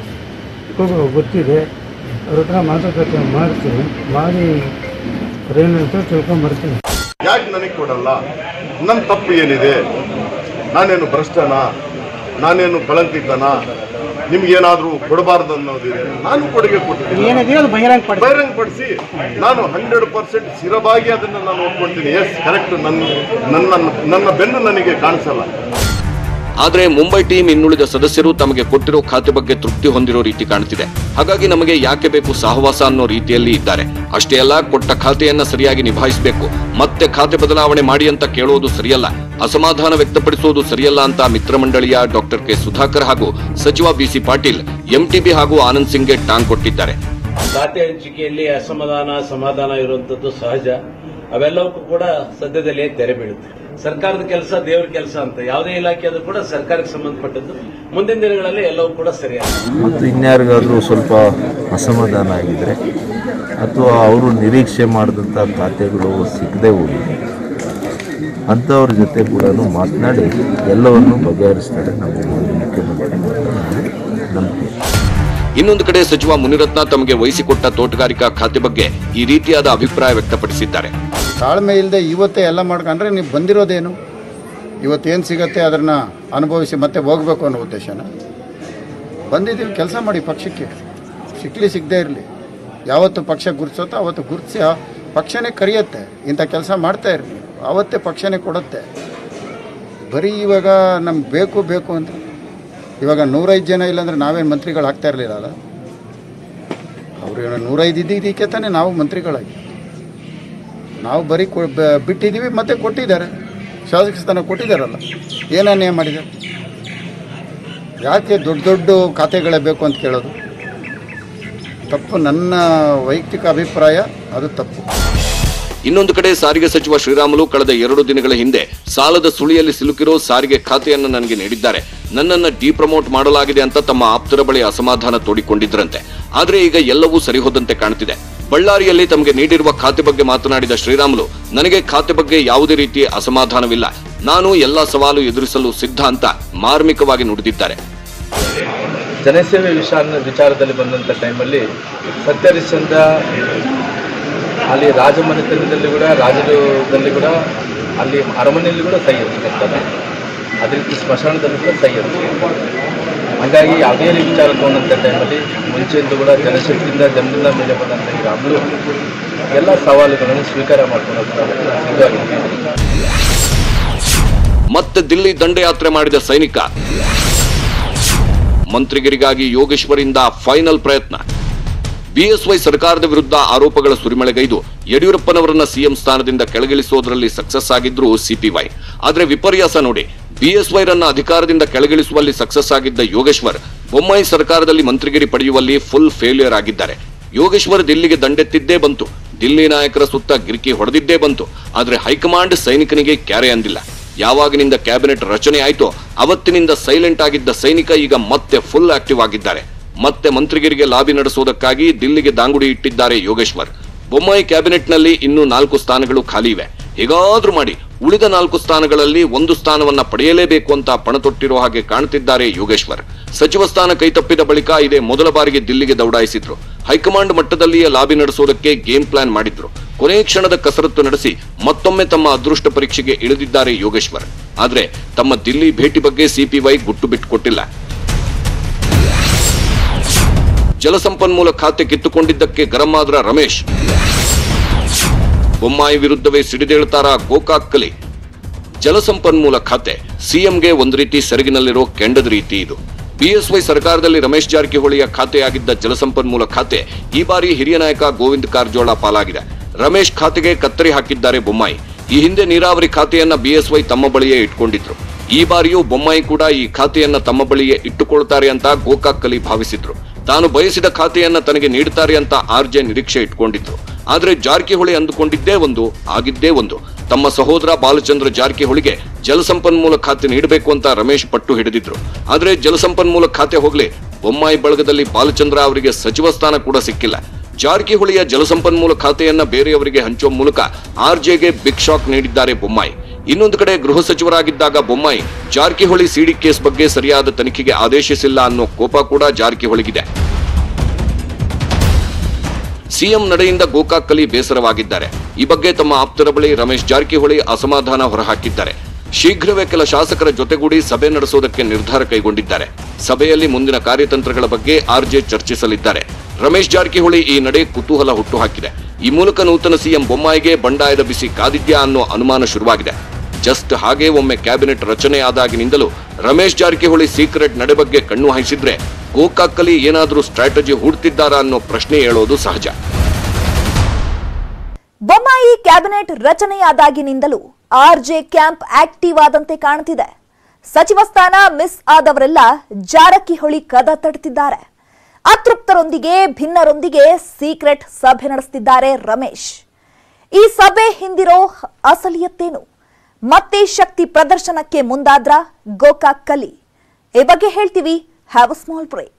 ಗೊತ್ತಿದೆ ಅವ್ರ ಹತ್ರ ಮಾತುಕತೆ ಮಾಡ್ತೀನಿ ಮಾಡಿ ಅವ್ರೇನಂತ ತಿಳ್ಕೊಂಬರ್ತೀನಿ ಯಾಕೆ ನನಗೆ ಕೊಡಲ್ಲ ನನ್ನ ತಪ್ಪು ಏನಿದೆ ನಾನೇನು ಭ್ರಷ್ಟನ ನಾನೇನು ಕಳಂಕಿತನ ನಿಮ್ಗೇನಾದ್ರೂ ಕೊಡಬಾರ್ದು ಅನ್ನೋದಿದೆ ನಾನು ಕೊಡುಗೆ ಕೊಟ್ಟಿದ್ದೀನಿ ಬಹಿರಂಗಪಡಿಸಿ ನಾನು ಹಂಡ್ರೆಡ್ ಪರ್ಸೆಂಟ್ ಸ್ಥಿರವಾಗಿ ಅದನ್ನು ನಾನು ಒಪ್ಕೊಳ್ತೀನಿ ಎಸ್ ಕರೆಕ್ಟ್ ನನ್ನ ನನ್ನ ನನ್ನ ಬೆನ್ನು ನನಗೆ ಕಾಣಿಸಲ್ಲ ಆದ್ರೆ ಮುಂಬೈ ಟೀಮ್ ಇನ್ನುಳಿದ ಸದಸ್ಯರು ತಮಗೆ ಕೊಟ್ಟಿರೋ ಖಾತೆ ಬಗ್ಗೆ ತೃಪ್ತಿ ಹೊಂದಿರೋ ರೀತಿ ಕಾಣುತ್ತಿದೆ ಹಾಗಾಗಿ ನಮಗೆ ಯಾಕೆ ಬೇಕು ಸಹವಾಸ ಅನ್ನೋ ರೀತಿಯಲ್ಲಿ ಇದ್ದಾರೆ ಅಷ್ಟೇ ಅಲ್ಲ ಕೊಟ್ಟ ಖಾತೆಯನ್ನ ಸರಿಯಾಗಿ ನಿಭಾಯಿಸಬೇಕು ಮತ್ತೆ ಖಾತೆ ಬದಲಾವಣೆ ಮಾಡಿ ಅಂತ ಕೇಳೋದು ಸರಿಯಲ್ಲ ಅಸಮಾಧಾನ ವ್ಯಕ್ತಪಡಿಸುವುದು ಸರಿಯಲ್ಲ ಅಂತ ಮಿತ್ರ ಮಂಡಳಿಯ ಡಾಕ್ಟರ್ ಕೆ ಸುಧಾಕರ್ ಹಾಗೂ ಸಚಿವ ಬಿಸಿ ಪಾಟೀಲ್ ಎಂಟಿಬಿ ಹಾಗೂ ಆನಂದ್ ಸಿಂಗ್ಗೆ ಟಾಂಗ್ ಕೊಟ್ಟಿದ್ದಾರೆ ಖಾತೆ ಹಂಚಿಕೆಯಲ್ಲಿ ಅಸಮಾಧಾನ ಸಮಾಧಾನ ಇರುವಂತದ್ದು ಸಹಜ ಅವೆಲ್ಲವಕ್ಕೂ ಕೂಡ ಸದ್ಯದಲ್ಲೇ ತೆರೆ ಬೀಳುತ್ತೆ ಸರ್ಕಾರದ ಕೆಲಸ ದೇವರ ಕೆಲಸ ಅಂತ ಯಾವುದೇ ಇಲಾಖೆ ಆದ್ರೂ ಕೂಡ ಸರ್ಕಾರಕ್ಕೆ ಸಂಬಂಧಪಟ್ಟದ್ದು ಮುಂದಿನ ದಿನಗಳಲ್ಲಿ ಎಲ್ಲವೂ ಕೂಡ ಸರಿಯಾಗುತ್ತೆ ಮತ್ತು ಇನ್ಯಾರಿಗಾದರೂ ಸ್ವಲ್ಪ ಅಸಮಾಧಾನ ಆಗಿದ್ರೆ ಅಥವಾ ಅವರು ನಿರೀಕ್ಷೆ ಮಾಡಿದಂಥ ಖಾತೆಗಳು ಸಿಗದೆ ಹೋಗಿದೆ ಅಂಥವ್ರ ಜೊತೆ ಕೂಡ ಮಾತನಾಡಿ ಎಲ್ಲವನ್ನು ಬಗೆಹರಿಸ್ತಾರೆ ನಮ್ಮ ಮುಖ್ಯಮಂತ್ರಿ ನಂಬಿಕೆ ಇನ್ನೊಂದು ಕಡೆ ಸಚಿವ ಮುನಿರತ್ನ ತಮಗೆ ವಹಿಸಿಕೊಟ್ಟ ತೋಟಗಾರಿಕಾ ಖಾತೆ ಬಗ್ಗೆ ಈ ರೀತಿಯಾದ ಅಭಿಪ್ರಾಯ ವ್ಯಕ್ತಪಡಿಸಿದ್ದಾರೆ ತಾಳ್ಮೆ ಇಲ್ಲದೆ ಇವತ್ತೇ ಎಲ್ಲ ಮಾಡ್ಕೊಂಡ್ರೆ ನೀವು ಬಂದಿರೋದೇನು ಇವತ್ತೇನು ಸಿಗತ್ತೆ ಅದನ್ನು ಅನುಭವಿಸಿ ಮತ್ತೆ ಹೋಗಬೇಕು ಅನ್ನೋ ಉದ್ದೇಶನ ಬಂದಿದ್ದೀವಿ ಕೆಲಸ ಮಾಡಿ ಪಕ್ಷಕ್ಕೆ ಸಿಕ್ಕಲಿ ಸಿಗದೇ ಇರಲಿ ಯಾವತ್ತು ಪಕ್ಷ ಗುರುತಿಸುತ್ತೋ ಅವತ್ತು ಗುರುತಿಸಿ ಆ ಪಕ್ಷನೇ ಕರೆಯುತ್ತೆ ಇಂಥ ಕೆಲಸ ಮಾಡ್ತಾ ಇರಲಿ ಅವತ್ತೇ ಪಕ್ಷನೇ ಕೊಡುತ್ತೆ ಬರೀ ಇವಾಗ ನಮ್ಗೆ ಬೇಕು ಬೇಕು ಅಂತ ಇವಾಗ ನೂರೈದು ಜನ ಇಲ್ಲಾಂದ್ರೆ ನಾವೇನು ಮಂತ್ರಿಗಳು ಆಗ್ತಾ ಇರಲಿಲ್ಲ ಅಲ್ಲ ಅವರು ನೂರೈದು ಇದ್ದಿದ್ದಕ್ಕೆ ತಾನೇ ನಾವು ಮಂತ್ರಿಗಳಾಗಿ ನಾವು ಬರೀ ಕೊ- ಬ- ಬಿಟ್ಟಿದ್ದೀವಿ ಮತ್ತೆ ಕೊಟ್ಟಿದ್ದಾರೆ ಶಾಸಕ ಸ್ಥಾನ ಕೊಟ್ಟಿದ್ದಾರಲ್ಲ ಏನನ್ನೇ ಮಾಡಿದ್ದಾರೆ ಯಾಕೆ ದೊಡ್ಡ ದೊಡ್ಡ ಖಾತೆಗಳೇ ಬೇಕು ಅಂತ ಕೇಳೋದು ತಪ್ಪು ನನ್ನ ವೈಯಕ್ತಿಕ ಅಭಿಪ್ರಾಯ ಅದು ತಪ್ಪು ಇನ್ನೊಂದು ಕಡೆ ಸಾರಿಗೆ ಸಚಿವ ಶ್ರೀರಾಮುಲು ಕಳೆದ ಎರಡು ದಿನಗಳ ಹಿಂದೆ ಸಾಲದ ಸುಳಿಯಲ್ಲಿ ಸಿಲುಕಿರೋ ಸಾರಿಗೆ ಖಾತೆಯನ್ನು ನನಗೆ ನೀಡಿದ್ದಾರೆ ನನ್ನನ್ನ ಡಿಪ್ರಮೋಟ್ ಮಾಡಲಾಗಿದೆ ಅಂತ ತಮ್ಮ ಆಪ್ತರ ಬಳಿ ಅಸಮಾಧಾನ ತೋಡಿಕೊಂಡಿದ್ರಂತೆ ಆದ್ರೆ ಈಗ ಎಲ್ಲವೂ ಸರಿಹೋದಂತೆ ಕಾಣುತ್ತಿದೆ ಬಳ್ಳಾರಿಯಲ್ಲಿ ತಮಗೆ ನೀಡಿರುವ ಖಾತೆ ಬಗ್ಗೆ ಮಾತನಾಡಿದ ಶ್ರೀರಾಮುಲು ನನಗೆ ಖಾತೆ ಬಗ್ಗೆ ಯಾವುದೇ ರೀತಿಯ ಅಸಮಾಧಾನವಿಲ್ಲ ನಾನು ಎಲ್ಲಾ ಸವಾಲು ಎದುರಿಸಲು ಸಿದ್ಧ ಅಂತ ಮಾರ್ಮಿಕವಾಗಿ ನುಡಿದಿದ್ದಾರೆ ಜನಸೇವೆ ವಿಷಯ ವಿಚಾರದಲ್ಲಿ ಬಂದಂಥ ಟೈಮಲ್ಲಿ ಸತ್ಯಹರಿಶ್ಚಂದ್ರ ಅಲ್ಲಿ ರಾಜಮನೆತನದಲ್ಲಿ ಕೂಡ ರಾಜದಲ್ಲಿ ಕೂಡ ಅಲ್ಲಿ ಅರಮನೆಯಲ್ಲಿ ಕೂಡ ಸಹಿ ಹಂಚ್ಕೊಳ್ತಾರೆ ಅದೇ ರೀತಿ ಸ್ಮಶಾನದಲ್ಲಿ ಕೂಡ ಸಹಿ ಹಂಚ್ಕೊಳ್ತಾರೆ ಹಾಗಾಗಿ ಯಾವುದೇ ರೀತಿ ವಿಚಾರ ತಗೊಂಡಂಥ ಟೈಮಲ್ಲಿ ಮುಂಚೆಯಿಂದ ಕೂಡ ಜನಶಕ್ತಿಯಿಂದ ಜನರಿಂದ ಮೇಲೆ ಬಂದಂಥ ಈ ರಾಮುಲು ಎಲ್ಲ ಸವಾಲುಗಳನ್ನು ಸ್ವೀಕಾರ ಮಾಡ್ಕೊಳ್ಳೋದು ನಾನು ಸಿದ್ಧವಾಗಿದ್ದೀನಿ ಮತ್ತೆ ದಿಲ್ಲಿ ದಂಡಯಾತ್ರೆ ಮಾಡಿದ ಸೈನಿಕ ಮಂತ್ರಿಗಿರಿಗಾಗಿ ಯೋಗೇಶ್ವರಿಂದ ಫೈನಲ್ ಪ್ರಯತ್ನ ಬಿಎಸ್ವೈ ಸರ್ಕಾರದ ವಿರುದ್ಧ ಆರೋಪಗಳ ಸುರಿಮಳೆಗೈದು ಯಡಿಯೂರಪ್ಪನವರನ್ನ ಸಿಎಂ ಸ್ಥಾನದಿಂದ ಕೆಳಗಿಳಿಸುವುದರಲ್ಲಿ ಸಕ್ಸಸ್ ಆಗಿದ್ರು ಸಿಪಿವೈ ಆದ್ರೆ ವಿಪರ್ಯಾಸ ನೋಡಿ ಬಿಎಸ್ವೈರನ್ನ ಅಧಿಕಾರದಿಂದ ಕೆಳಗಿಳಿಸುವಲ್ಲಿ ಸಕ್ಸಸ್ ಆಗಿದ್ದ ಯೋಗೇಶ್ವರ್ ಬೊಮ್ಮಾಯಿ ಸರ್ಕಾರದಲ್ಲಿ ಮಂತ್ರಿಗಿರಿ ಪಡೆಯುವಲ್ಲಿ ಫುಲ್ ಫೇಲ್ಯೂರ್ ಆಗಿದ್ದಾರೆ ಯೋಗೇಶ್ವರ್ ದಿಲ್ಲಿಗೆ ದಂಡೆತ್ತಿದ್ದೇ ಬಂತು ದಿಲ್ಲಿ ನಾಯಕರ ಸುತ್ತ ಗಿರಿಕಿ ಹೊಡೆದಿದ್ದೇ ಬಂತು ಆದ್ರೆ ಹೈಕಮಾಂಡ್ ಸೈನಿಕನಿಗೆ ಕ್ಯಾರೆ ಅಂದಿಲ್ಲ ಯಾವಾಗಿನಿಂದ ಕ್ಯಾಬಿನೆಟ್ ರಚನೆ ಆಯ್ತೋ ಅವತ್ತಿನಿಂದ ಸೈಲೆಂಟ್ ಆಗಿದ್ದ ಸೈನಿಕ ಈಗ ಮತ್ತೆ ಫುಲ್ ಆಕ್ಟಿವ್ ಆಗಿದ್ದಾರೆ ಮತ್ತೆ ಮಂತ್ರಿಗಿರಿಗೆ ಲಾಬಿ ನಡೆಸುವುದಕ್ಕಾಗಿ ದಿಲ್ಲಿಗೆ ದಾಂಗುಡಿ ಇಟ್ಟಿದ್ದಾರೆ ಯೋಗೇಶ್ವರ್ ಬೊಮ್ಮಾಯಿ ಕ್ಯಾಬಿನೆಟ್ನಲ್ಲಿ ಇನ್ನೂ ನಾಲ್ಕು ಸ್ಥಾನಗಳು ಖಾಲಿ ಇವೆ ಹೇಗಾದ್ರೂ ಮಾಡಿ ಉಳಿದ ನಾಲ್ಕು ಸ್ಥಾನಗಳಲ್ಲಿ ಒಂದು ಸ್ಥಾನವನ್ನ ಪಡೆಯಲೇಬೇಕು ಅಂತ ಪಣತೊಟ್ಟಿರೋ ಹಾಗೆ ಕಾಣ್ತಿದ್ದಾರೆ ಯೋಗೇಶ್ವರ್ ಸಚಿವ ಸ್ಥಾನ ಕೈತಪ್ಪಿದ ಬಳಿಕ ಇದೇ ಮೊದಲ ಬಾರಿಗೆ ದಿಲ್ಲಿಗೆ ದೌಡಾಯಿಸಿದ್ರು ಹೈಕಮಾಂಡ್ ಮಟ್ಟದಲ್ಲಿಯೇ ಲಾಬಿ ನಡೆಸೋದಕ್ಕೆ ಗೇಮ್ ಪ್ಲಾನ್ ಮಾಡಿದ್ರು ಕೊನೆ ಕ್ಷಣದ ಕಸರತ್ತು ನಡೆಸಿ ಮತ್ತೊಮ್ಮೆ ತಮ್ಮ ಅದೃಷ್ಟ ಪರೀಕ್ಷೆಗೆ ಇಳಿದಿದ್ದಾರೆ ಯೋಗೇಶ್ವರ್ ಆದ್ರೆ ತಮ್ಮ ದಿಲ್ಲಿ ಭೇಟಿ ಬಗ್ಗೆ ಸಿಪಿವೈ ಗುಟ್ಟು ಬಿಟ್ಟುಕೊಟ್ಟಿಲ್ಲ ಜಲಸಂಪನ್ಮೂಲ ಖಾತೆ ಕಿತ್ತುಕೊಂಡಿದ್ದಕ್ಕೆ ಗರಂ ಆದ್ರ ರಮೇಶ್ ಬೊಮ್ಮಾಯಿ ವಿರುದ್ಧವೇ ಸಿಡಿದೇಳ್ತಾರ ಗೋಕಾಕ್ ಕಲಿ ಜಲಸಂಪನ್ಮೂಲ ಖಾತೆ ಸಿಎಂಗೆ ಒಂದು ರೀತಿ ಸೆರಗಿನಲ್ಲಿರೋ ಕೆಂಡದ ರೀತಿ ಇದು ಬಿಎಸ್ವೈ ಸರ್ಕಾರದಲ್ಲಿ ರಮೇಶ್ ಜಾರಕಿಹೊಳಿಯ ಖಾತೆಯಾಗಿದ್ದ ಜಲಸಂಪನ್ಮೂಲ ಖಾತೆ ಈ ಬಾರಿ ಹಿರಿಯ ನಾಯಕ ಗೋವಿಂದ ಕಾರಜೋಳ ಪಾಲಾಗಿದೆ ರಮೇಶ್ ಖಾತೆಗೆ ಕತ್ತರಿ ಹಾಕಿದ್ದಾರೆ ಬೊಮ್ಮಾಯಿ ಈ ಹಿಂದೆ ನೀರಾವರಿ ಖಾತೆಯನ್ನ ಬಿಎಸ್ವೈ ತಮ್ಮ ಬಳಿಯೇ ಇಟ್ಕೊಂಡಿದ್ರು ಈ ಬಾರಿಯೂ ಬೊಮ್ಮಾಯಿ ಕೂಡ ಈ ಖಾತೆಯನ್ನ ತಮ್ಮ ಬಳಿಯೇ ಇಟ್ಟುಕೊಳ್ತಾರೆ ಅಂತ ಗೋಕಾಕ್ ಕಲಿ ಭಾವಿಸಿದ್ರು ತಾನು ಬಯಸಿದ ಖಾತೆಯನ್ನ ತನಗೆ ನೀಡುತ್ತಾರೆ ಅಂತ ಆರ್ಜೆ ನಿರೀಕ್ಷೆ ಇಟ್ಕೊಂಡಿದ್ರು ಆದ್ರೆ ಜಾರಕಿಹೊಳಿ ಅಂದುಕೊಂಡಿದ್ದೇ ಒಂದು ಆಗಿದ್ದೇ ಒಂದು ತಮ್ಮ ಸಹೋದರ ಬಾಲಚಂದ್ರ ಜಾರಕಿಹೊಳಿಗೆ ಜಲಸಂಪನ್ಮೂಲ ಖಾತೆ ನೀಡಬೇಕು ಅಂತ ರಮೇಶ್ ಪಟ್ಟು ಹಿಡಿದಿದ್ರು ಆದ್ರೆ ಜಲಸಂಪನ್ಮೂಲ ಖಾತೆ ಹೋಗ್ಲಿ ಬೊಮ್ಮಾಯಿ ಬಳಗದಲ್ಲಿ ಬಾಲಚಂದ್ರ ಅವರಿಗೆ ಸಚಿವ ಸ್ಥಾನ ಕೂಡ ಸಿಕ್ಕಿಲ್ಲ ಜಾರಕಿಹೊಳಿಯ ಜಲಸಂಪನ್ಮೂಲ ಖಾತೆಯನ್ನ ಬೇರೆಯವರಿಗೆ ಹಂಚುವ ಮೂಲಕ ಆರ್ಜೆಗೆ ಬಿಗ್ ಶಾಕ್ ನೀಡಿದ್ದಾರೆ ಬೊಮ್ಮಾಯಿ ಇನ್ನೊಂದು ಕಡೆ ಗೃಹ ಸಚಿವರಾಗಿದ್ದಾಗ ಬೊಮ್ಮಾಯಿ ಜಾರಕಿಹೊಳಿ ಸಿಡಿ ಕೇಸ್ ಬಗ್ಗೆ ಸರಿಯಾದ ತನಿಖೆಗೆ ಆದೇಶಿಸಿಲ್ಲ ಅನ್ನೋ ಕೋಪ ಕೂಡ ಜಾರಕಿಹೊಳಿಗಿದೆ ಸಿಎಂ ನಡೆಯಿಂದ ಗೋಕಾಕ್ ಕಲಿ ಬೇಸರವಾಗಿದ್ದಾರೆ ಈ ಬಗ್ಗೆ ತಮ್ಮ ಆಪ್ತರ ಬಳಿ ರಮೇಶ್ ಜಾರಕಿಹೊಳಿ ಅಸಮಾಧಾನ ಹೊರಹಾಕಿದ್ದಾರೆ ಶೀಘ್ರವೇ ಕೆಲ ಶಾಸಕರ ಜೊತೆಗೂಡಿ ಸಭೆ ನಡೆಸೋದಕ್ಕೆ ನಿರ್ಧಾರ ಕೈಗೊಂಡಿದ್ದಾರೆ ಸಭೆಯಲ್ಲಿ ಮುಂದಿನ ಕಾರ್ಯತಂತ್ರಗಳ ಬಗ್ಗೆ ಆರ್ಜೆ ಚರ್ಚಿಸಲಿದ್ದಾರೆ ರಮೇಶ್ ಜಾರಕಿಹೊಳಿ ಈ ನಡೆ ಕುತೂಹಲ ಹುಟ್ಟುಹಾಕಿದೆ ಈ ಮೂಲಕ ನೂತನ ಸಿಎಂ ಬೊಮ್ಮಾಯಿಗೆ ಬಂಡಾಯದ ಬಿಸಿ ಕಾದಿದ್ಯಾ ಅನ್ನೋ ಅನುಮಾನ ಶುರುವಾಗಿದೆ ಜಸ್ಟ್ ಹಾಗೆ ಒಮ್ಮೆ ಕ್ಯಾಬಿನೆಟ್ ರಚನೆ ಆದಾಗಿನಿಂದಲೂ ರಮೇಶ್ ಜಾರಕಿಹೊಳಿ ಸೀಕ್ರೆಟ್ ನಡೆ ಬಗ್ಗೆ ಕಣ್ಣು ಹಾಯಿಸಿದ್ರೆ ಗೋಕಾಕಲ್ಲಿ ಏನಾದರೂ ಸ್ಟ್ರಾಟಜಿ ಹೂಡ್ತಿದ್ದಾರಾ ಅನ್ನೋ ಪ್ರಶ್ನೆ ಹೇಳೋದು ಸಹಜ ಬೊಮ್ಮಾಯಿ ಕ್ಯಾಬಿನೆಟ್ ರಚನೆಯಾದಾಗಿನಿಂದಲೂ ಆರ್ಜೆ ಕ್ಯಾಂಪ್ ಆಕ್ಟಿವ್ ಆದಂತೆ ಕಾಣ್ತಿದೆ ಸಚಿವ ಸ್ಥಾನ ಮಿಸ್ ಆದವರೆಲ್ಲ ಜಾರಕಿಹೊಳಿ ಕದ ತಡ್ತಿದ್ದಾರೆ ಅತೃಪ್ತರೊಂದಿಗೆ ಭಿನ್ನರೊಂದಿಗೆ ಸೀಕ್ರೆಟ್ ಸಭೆ ನಡೆಸುತ್ತಿದ್ದಾರೆ ರಮೇಶ್ ಈ ಸಭೆ ಹಿಂದಿರೋ ಅಸಲಿಯತ್ತೇನು ಮತ್ತೆ ಶಕ್ತಿ ಪ್ರದರ್ಶನಕ್ಕೆ ಮುಂದಾದ್ರ ಗೋಕಾಕ್ ಕಲಿ ಈ ಬಗ್ಗೆ ಹೇಳ್ತೀವಿ ಹ್ಯಾವ್ ಅ ಸ್ಮಾಲ್ ಬ್ರೇಕ್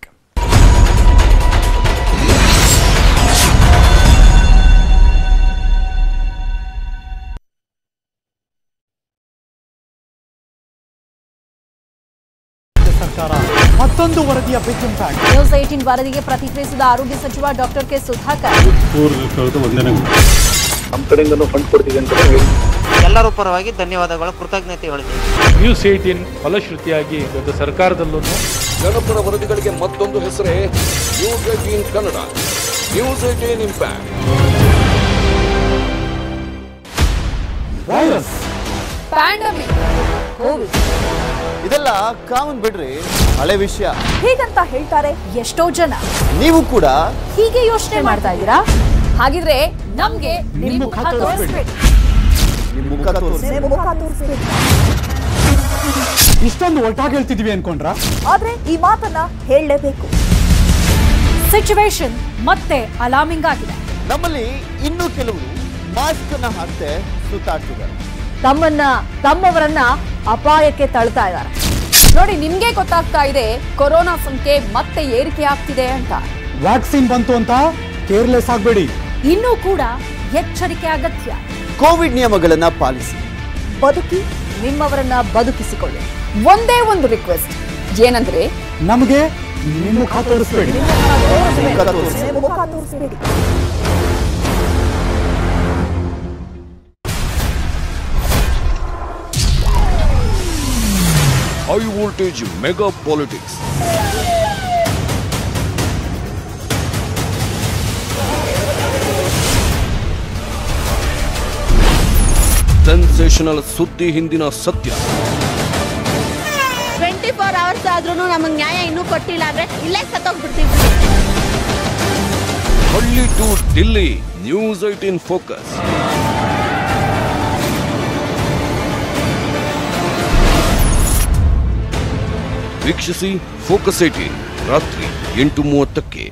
ಸರ್ಕಾರ ಮತ್ತೊಂದು ವರದಿಯ ಬಿಗ್ ಇಂಪ್ಯಾಕ್ಟ್ ನ್ಯೂಸ್ ಏಟೀನ್ ವರದಿಗೆ ಪ್ರತಿಕ್ರಿಯಿಸಿದ ಆರೋಗ್ಯ ಸಚಿವ ಡಾಕ್ಟರ್ ಕೆ ಸುಧಾಕರ್ ಎಲ್ಲರೂ ಪರವಾಗಿ ಧನ್ಯವಾದಗಳು ಕೃತಜ್ಞತೆ ಹೇಳಿದ್ದೇನೆ ನ್ಯೂಸ್ ಏಟೀನ್ ಫಲಶ್ರುತಿಯಾಗಿ ಇವತ್ತು ಸರ್ಕಾರದಲ್ಲೂ ಜನಪರ ವರದಿಗಳಿಗೆ ಮತ್ತೊಂದು ಹೆಸರೇ news eighteen Kannada news eighteen impact virus pandemic Covid ಇದೆಲ್ಲ ಕಾಮನ್ ಬಿಡ್ರಿ ಹಳೆ ವಿಷಯ ಹೀಗಂತ ಹೇಳ್ತಾರೆ ಎಷ್ಟೋ ಜನ ನೀವು ಕೂಡ ಹೀಗೆ ಯೋಚನೆ ಮಾಡ್ತಾ ಇದ್ದೀರಾ ಹಾಗಿದ್ರೆ ನಮ್ಗೆ ನಿಮ್ ಮುಖ ತೋರಿಸ್ಬೇಡಿ ನಿಮ್ ಮುಖ ತೋರಿಸಿ ಮುಖ ತೋರಿಸ್ಬೇಕು ಇಷ್ಟೊಂದು ಒಟ್ಟಾಗಿ ಹೇಳ್ತಿದೀವಿ ಅನ್ಕೊಂಡ್ರ ಆದ್ರೆ ಈ ಮಾತನ್ನ ಹೇಳಲೇಬೇಕು ಸಿಚುವೇಶನ್ ಮತ್ತೆ ಅಲಾರ್ಮಿಂಗ್ ಆಗಿದೆ ನಮ್ಮಲ್ಲಿ ಇನ್ನೂ ಕೆಲವರು ಮಾಸ್ಕ್ ಅನ್ನ ಹಾಕ್ತೆ ಸುತ್ತಾಡ್ತಿದ್ದಾರೆ ತಮ್ಮನ್ನ ತಮ್ಮವರನ್ನ ಅಪಾಯಕ್ಕೆ ತಳ್ತಾ ಇದ್ದಾರೆ ನೋಡಿ ನಿಮ್ಗೆ ಗೊತ್ತಾಗ್ತಾ ಇದೆ ಕೊರೋನಾ ಸಂಖ್ಯೆ ಮತ್ತೆ ಏರಿಕೆ ಆಗ್ತಿದೆ ಅಂತ ವ್ಯಾಕ್ಸಿನ್ ಬಂತು ಅಂತ ಕೇರ್ಲೆಸ್ ಆಗಬೇಡಿ ಇನ್ನೂ ಕೂಡ ಎಚ್ಚರಿಕೆ ಅಗತ್ಯ ಕೋವಿಡ್ ನಿಯಮಗಳನ್ನ ಪಾಲಿಸಿ ಬದುಕಿ ನಿಮ್ಮವರನ್ನ ಬದುಕಿಸಿಕೊಳ್ಳಿ ಒಂದೇ ಒಂದು ರಿಕ್ವೆಸ್ಟ್ ಏನಂದ್ರೆ ನಮಗೆ ನಿಮ್ಮ ಮುಖ ತೋರಿಸ್ಬೇಡಿ ಮುಖ ತೋರಿಸಿ ಮುಖ ತೋರಿಸಬೇಡಿ high voltage mega politics sensational ಸುದ್ದಿ ಹಿಂದಿನ ಸತ್ಯ ಟ್ವೆಂಟಿ ಫೋರ್ ಅವರ್ಸ್ ಆದ್ರೂ ನಮಗೆ ನ್ಯಾಯ ಇನ್ನೂ ಕೊಟ್ಟಿಲ್ಲ ಅಂದ್ರೆ ಇಲ್ಲೇ ಸತ್ತೋಗ್ಬಿಡ್ತೀವಿ ಹಳ್ಳಿ to Delhi news eighteen focus ವೀಕ್ಷಿಸಿ ಫೋಕಸ್ ಏಟೀನ್ ರಾತ್ರಿ ಎಂಟು ಮೂವತ್ತಕ್ಕೆ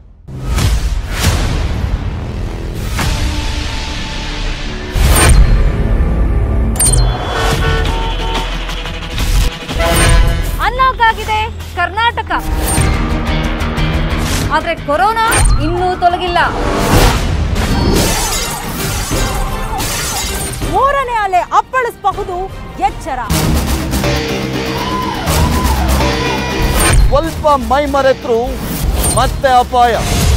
ಅನ್ಲಾಕ್ ಆಗಿದೆ ಕರ್ನಾಟಕ ಆದ್ರೆ ಕೊರೋನಾ ಇನ್ನೂ ತೊಲಗಿಲ್ಲ ಓ ಮೂರನೇ ಅಲೆ ಅಪ್ಪಳಿಸಬಹುದು ಎಚ್ಚರ ಸ್ವಲ್ಪ ಮೈ ಮರೆತರು ಮತ್ತೆ ಅಪಾಯ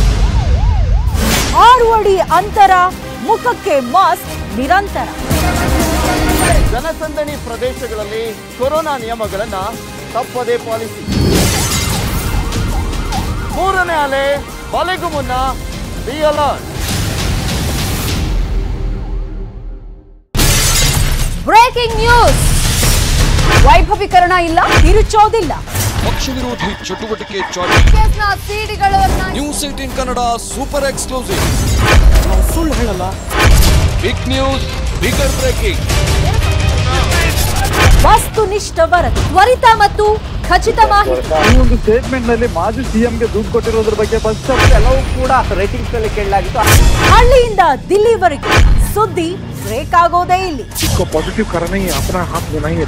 ಆರು ಅಡಿ ಅಂತರ ಮುಖಕ್ಕೆ ಮಾಸ್ಕ್ ನಿರಂತರ ಜನಸಂದಣಿ ಪ್ರದೇಶಗಳಲ್ಲಿ ಕೊರೋನಾ ನಿಯಮಗಳನ್ನ ತಪ್ಪದೇ ಪಾಲಿಸಿ ಮೂರನೇ ಅಲೆ ಬಲೆಗೂ ಮುನ್ನ ಬಿ ಅಲರ್ಟ್ ಬ್ರೇಕಿಂಗ್ ನ್ಯೂಸ್ ವೈಭವೀಕರಣ ಇಲ್ಲ ತಿರುಚೋದಿಲ್ಲ ಪಕ್ಷ ವಿರೋಧಿ ಚಟುವಟಿಕೆ ಚಾಟಿ ಕೇಸ್ನ ಸಿಡಿಗಳನ್ನ news eighteen Kannada super exclusive ಸುಳ್ಳು ಹೇಳಲ್ಲ ಬಿಗ್ ನ್ಯೂಸ್ ಬಿಗರ್ ಬ್ರೇಕಿಂಗ್ ವಸ್ತುನಿಷ್ಠ ವರದಿ ತ್ವರಿತ ಮತ್ತು ಖಚಿತ ಮಾಹಿತಿ ಈ ಒಂದು ಸ್ಟೇಟ್ಮೆಂಟ್ ನಲ್ಲಿ ಮಾಜಿ ಸಿಎಂಗೆ ದುಡ್ಡು ಕೊಟ್ಟಿರೋದ್ರ ಬಗ್ಗೆ ಫಸ್ಟ್ ಎಲ್ಲವೂ ಕೂಡ ರೇಟಿಂಗ್ಸ್ ಅಲ್ಲಿ ಕೇಳಲಾಗಿತ್ತು ಹಳ್ಳಿಯಿಂದ ದಿಲ್ಲಿವರೆಗೆ ಸುದ್ದಿ ಬ್ರೇಕ್ ಆಗೋದೇ ಇಲ್ಲಿ इसको पॉजिटिव करना ही अपना हाथ में नहीं है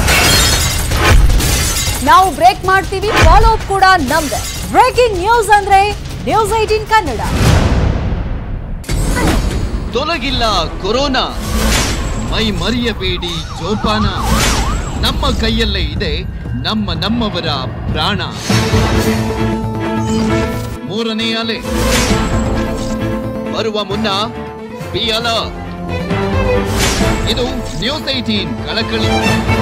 ನಾವು ಬ್ರೇಕ್ ಮಾಡ್ತೀವಿ ಫಾಲೋ ಅಪ್ ಕೂಡ ನಮ್ದೆ ಬ್ರೇಕಿಂಗ್ ನ್ಯೂಸ್ ಅಂದ್ರೆ ನ್ಯೂಸ್ ಏಟೀನ್ ಕನ್ನಡ ತೊಲಗಿಲ್ಲ ಕೊರೋನಾ ಮೈ ಮರೆಯಬೇಡಿ ಜೋಪಾನ ನಮ್ಮ ಕೈಯಲ್ಲೇ ಇದೆ ನಮ್ಮ ನಮ್ಮವರ ಪ್ರಾಣ ಮೂರನೇ ಅಲೆ ಬರುವ ಮುನ್ನ ಬಿ ಅಲರ್ಟ್ ಇದು ನ್ಯೂಸ್ ಏಟೀನ್ ಕಳಕಳಿ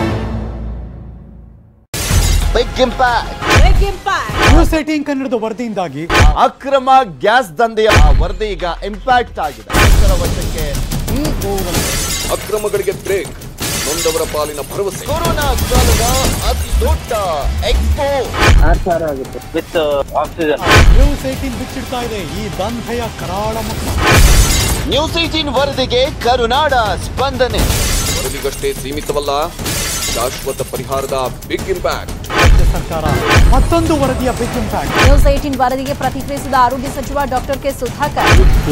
ಬಿಗ್ ಇಂಪ್ಯಾಕ್ಟ್ ನ್ಯೂಸ್ ಏಟೀನ್ ಕನ್ನಡದ ವರದಿಯಿಂದಾಗಿ ಅಕ್ರಮ ಗ್ಯಾಸ್ ದಂಧೆಯ ವರದಿ ಈಗ ಇಂಪ್ಯಾಕ್ಟ್ ಆಗಿದೆ ಇದರ ವಶಕ್ಕೆ ಅಕ್ರಮಗಳಿಗೆ ಬ್ರೇಕ್ ನೊಂದವರ ಪಾಲಿನ ಭರವಸೆ ಕೊರೋನಾ ಕಾಲದ ಅತಿ ದೊಡ್ಡ expo with oxygen news eighteen ಬಿಚ್ಚಿಡ್ತಾ ಇದೆ ಈ ದಂಧೆಯ ಕರಾಳ ಮುಖ ನ್ಯೂಸ್ ಏಟೀನ್ ವರದಿಗೆ ಕರುನಾಡ ಸ್ಪಂದನೆ ವರದಿಗಷ್ಟೇ ಸೀಮಿತವಲ್ಲ ಶಾಶ್ವತ ಪರಿಹಾರದ ಬಿಗ್ ಇಂಪ್ಯಾಕ್ಟ್ ರಾಜ್ಯ ಸರ್ಕಾರ ಮತ್ತೊಂದು ವರದಿಯ ಬಿಗ್ ಇಂಪ್ಯಾಕ್ಟ್ ನ್ಯೂಸ್ ಏಟೀನ್ ವರದಿಗೆ ಪ್ರತಿಕ್ರಿಯಿಸಿದ ಆರೋಗ್ಯ ಸಚಿವ ಡಾಕ್ಟರ್ ಕೆ ಸುಧಾಕರ್